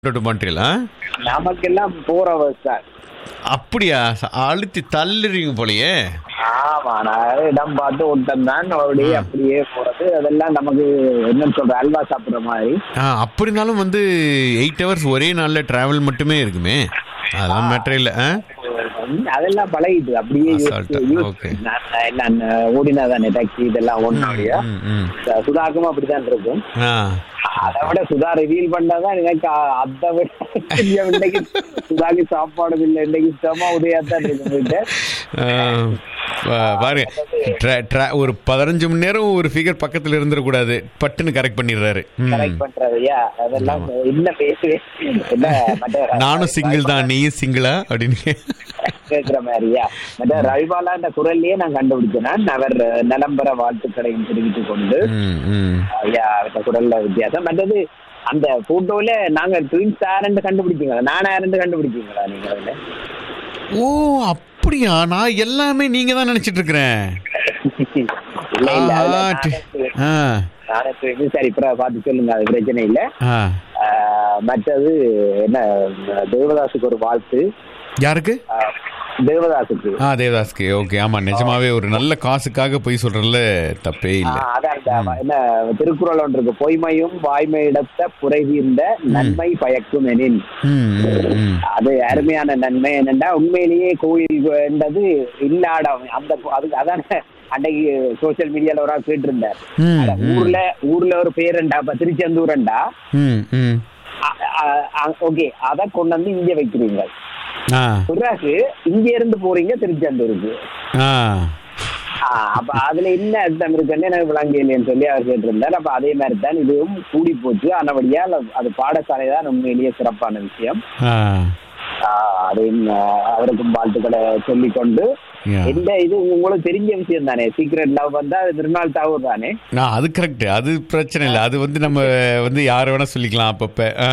To Montreal ஆ நமக்கெல்லாம் four hours தான் அப்படியா ச- அழுத்தி தள்ளுறீங்க போலயே ஆமா நான் இடம் பார்த்து ஒருத்தன் தான் அப்படியே அப்படியே போறது அதெல்லாம் நமக்கு என்னன்னு சொல்ற அல்வா சாப்பிடுற மாதிரி ஆ அப்படி இருந்தாலும் வந்து எயிட் ஹவர்ஸ் ஒரே நாளில் டிராவல் மட்டுமே இருக்குமே அதெல்லாம் மேட்டர் இல்லை ஆ உம், அதெல்லாம் பழகிட்டு அப்படியே use- Assault, use- okay. நான் நான் நான் ஓடினா தானே டாக்ஸி இதெல்லாம் ஓடினா ம், ம். சுதாக்கும் அப்படித்தான் இருக்கும் ஆ அதை விட சுதா ரிவீல் பண்ணாதான் எனக்கு அ- அதை விட தெரியும். இன்னைக்கு சுதாக்கு சாப்பாடு இல்லை இன்னைக்கு சுத்தமா உதயா தான் இருக்கு போயிட்டு ஆ, பா- பாருங்க tra- tra- ஒரு பதினஞ்சு மணி நேரம் ஒரு ஃபிகர் பக்கத்துல இருந்துடக்கூடாது பட்டுன்னு கரெக்ட் பண்ணிடுறாரு ம். கரெக்ட் பண்றதையா அதெல்லாம் என்ன பேசுவே என்ன மற்ற நானும் சிங்கிள் தான் நீயும் சிங்கிளா அப்படின்னு கேட்கிற மாதிரியா மற்ற ரவிபாலா என்ற குரல்லையே நான் கண்டுபிடிச்சேன் நான். அவர் நலம்பர வாழ்த்துக்களையும் தெரிவித்துக் கொண்டு ம், ம். ஐயா அவர்கிட்ட குரல்ல வித்தியாசம் மற்றது அந்த போட்டோல நாங்க ட்வின்ஸ் யாருன்னு கண்டுபிடிச்சீங்களா நான் யாருன்னு கண்டுபிடிச்சீங்களா நீங்க அதுல ஓ அப்படியா நான் எல்லாமே நீங்க தான் நினைச்சிட்டு இருக்கிறேன் இல்ல இல்ல அதுல ஆ, நானே டி- ஆ, நானே twins. சரி இப்ப பார்த்து சொல்லுங்க அது பிரச்சனை இல்ல ஆ. ஆஹ், மற்றது என்ன தேவதாசுக்கு ஒரு வாழ்த்து யாருக்கு ஆஹ், தேவதாசுக்கு ஆ தேவதாஸ்க்கு ஓகே ஆமா நிஜமாவே ஒரு நல்ல காசுக்காக போய் சொல்றதுல தப்பே இல்ல ஆஹ், அதான் அந்த என்ன திருக்குறள் ஒன்று இருக்கு பொய்மையும் வாய்மையிடத்த புரைதீர்ந்த நன்மை பயக்கும் எனின் ம், ம், ம். அது அருமையான நன்மை என்னன்னா உண்மையிலேயே கோயில் என்றது இல்லாட அந்த அது அதான் அன்னைக்கு சோசியல் மீடியால ஒரு ஆள் கேட்டிருந்தார் ம், அட, ஊர்ல ஊர்ல ஒரு பேருண்டா இப்ப திருச்செந்தூரண்டா ம், ம். ஓகே அத கொண்டு வந்து இங்க வைக்கிறீங்க ஆ பிறகு இங்க இருந்து போறீங்க திருச்செந்தூருக்கு ஆ ஆஹ் அப்ப அதுல என்ன அர்த்தம் இருக்குன்னு எனக்கு விளங்கலைன்னு சொல்லி அவர் கேட்டிருந்தார் அப்ப அதே மாதிரி தான் இதுவும் கூடி போச்சு ஆனபடியா அது பாடசாலை தான் உண்மையிலேயே சிறப்பான விஷயம் ஆ ஆஹ் அதையும் ஆஹ் அவருக்கும் வாழ்த்துக்களை சொல்லிக்கொண்டு Yeah. எந்த இது உங்களுக்கு தெரிஞ்ச விஷயம் தானே சீக்ரெட் லவ் வந்தா அது திருநாள் தாவூர் தானே நான் அது கரெக்ட் அது பிரச்சனை இல்லை அது வந்து நம்ம வந்து யார வேணா சொல்லிக்கலாம் அப்பப்ப ஆ.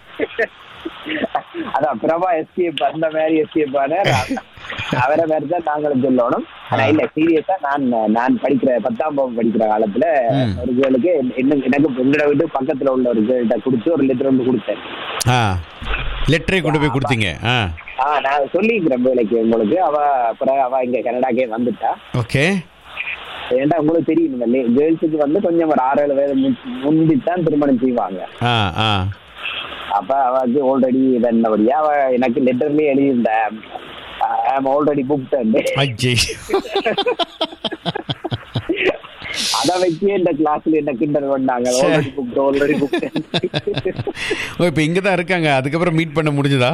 அதான் பிரபா எஸ்கேப் அந்த மாதிரி எஸ்கேப் ஆனார் அவரை மாதிரி தான் நாங்களும் சொல்லணும் ஆனா இல்ல சீரியஸா நான் நான் படிக்கிற பத்தாம் வகுப்பு படிக்கிற காலத்துல ம். ஒரு கேளுக்கு என்ன எனக்கு எங்கட வீட்டு பக்கத்துல உள்ள ஒரு கேள்கிட்ட கொடுத்து ஒரு லெட்டர் வந்து கொடுத்தேன் ஆ லெட்டரே கொண்டு போய் கொடுத்தீங்க ஆ ஆ நான் சொல்லிக்கிறேன் வேலைக்கு உங்களுக்கு அவ அப்புறம் அவ இங்க கனடாக்கே வந்துட்டா ஓகே ஏன்டா உங்களுக்கு தெரியும் இந்த கேர்ள்ஸுக்கு வந்து கொஞ்சம் ஒரு ஆறு ஏழு வயது முந்தி தான் திருமணம் செய்வாங்க ஆ ஆ அப்ப அவளுக்கு ஆல்ரெடி இதன்னபடியா அவ எனக்கு லெட்டர்லயே எழுதியிருந்த ஐம் ஆல்ரெடி புக் ஐயே அத வச்சு இந்த கிளாஸ்ல என்ன கிண்டல் பண்ணாங்க சே. ஆல்ரெடி புக் ஆல்ரெடி புக் ஓ இப்போ இங்கே தான் இருக்காங்க அதுக்கப்புறம் மீட் பண்ண முடிஞ்சதா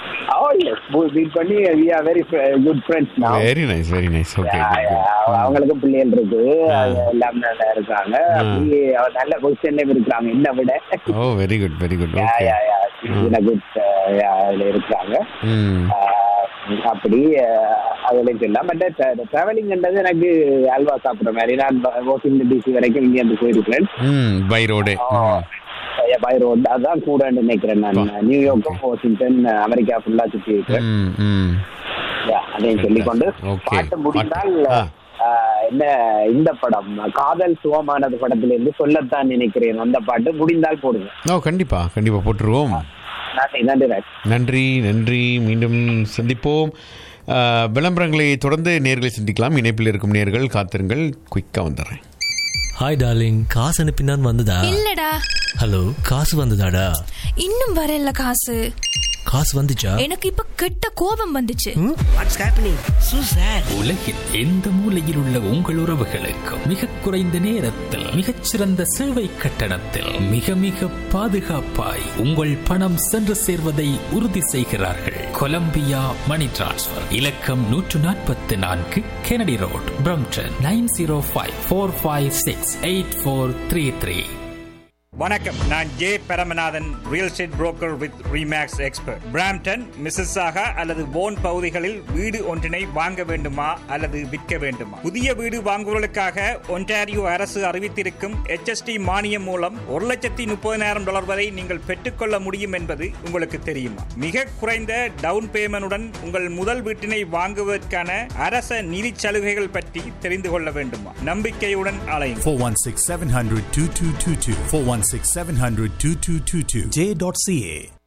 மீட் பண்ணி we are very good friends now very nice very nice okay Yeah, yeah. அவங்களுக்கும் பிள்ளைகள் இருக்கு அது எல்லாம் நல்லா இருக்காங்க அப்படியே அவ நல்ல பொசிஷன்லயும் இருக்கிறாங்க என்ன விட oh very good very good Yeah, okay yeah, yeah. She's in a good, uh, yeah, அதுல இருக்கிறாங்க ம் ஆஹ் அப்படி ஆஹ் அதுலயும் சொல்லலாம் பட் டிராவலிங்ன்றது எனக்கு அல்வா சாப்பிடுற மாதிரி நான் வாஷிங்டன் டிசி வரைக்கும் இங்க இருந்து போயிருக்கிறேன் ம் பை ரோடு பை ரோட் அதான் கூட நினைக்கிறேன் நான் நியூயார்க்கும் வாஷிங்டன் அமெரிக்கா ஃபுல்லா சுத்தி இருக்கிறேன் ம் ம் Yeah, அதையும் சொல்லிக்கொண்டு Okay. பாட்டு முடிந்தால் ஆ. ஆஹ் என்ன இந்த படம் காதல் சுகமானது படத்துல இருந்து சொல்லத்தான் நினைக்கிறேன் அந்த பாட்டு முடிந்தால் போடுங்க ஓ கண்டிப்பா கண்டிப்பா போட்டுருவோம் நன்றி நன்றி ராஜ் நன்றி நன்றி மீண்டும் சந்திப்போம் அஹ், விளம்பரங்களை தொடர்ந்து நேர்களை சந்திக்கலாம் இணைப்பில் இருக்கும் நேர்கள் காத்திருங்கள் குயிக்காக வந்துடுறேன் ஹாய் டார்லிங் காசு அனுப்பினான் வந்ததா இல்லடா ஹலோ காசு வந்ததாடா இன்னும் வரல காசு காசு வந்துச்சா எனக்கு இப்ப கெட்ட கோபம் வந்துச்சு வாட்ஸ் ஹேப்பனிங் சூ சார் உலகில் எந்த மூலையில் உள்ள உங்கள் உறவுகளுக்கு மிக குறைந்த நேரத்தில் மிகச்சிறந்த சேவை கட்டணத்தில் மிக மிக பாதுகாப்பாய் உங்கள் பணம் சென்று சேர்வதை உறுதி செய்கிறார்கள் கொலம்பியா மணி டிரான்ஸ்ஃபர் இலக்கம் நூற்று நாற்பத்தி நான்கு Kennedy Road Brampton nine zero five four five six eight four three three வணக்கம் நான் J Paramanathan real estate broker with Remax expert Brampton Mississauga அல்லது போன் பகுதிகளில் வீடு ஒன்றினை வாங்க வேண்டுமா அல்லது விற்க வேண்டுமா புதிய வீடு வாங்குவதற்காக ஒன்டாரியோ அரசு அறிவித்திருக்கும் HST மானியம் மூலம் ஒரு லட்சத்தி முப்பதினாயிரம் டாலர் வரை நீங்கள் பெற்றுக்கொள்ள முடியும் என்பது உங்களுக்கு தெரியுமா மிக குறைந்த டவுன் பேமெண்டுடன் உங்கள் முதல் வீட்டினை வாங்குவதற்கான அரச நிதி சலுகைகள் பற்றி தெரிந்து கொள்ள வேண்டுமா நம்பிக்கையுடன் அலையும் 416 700 2222. 416 700 2222. J.ca.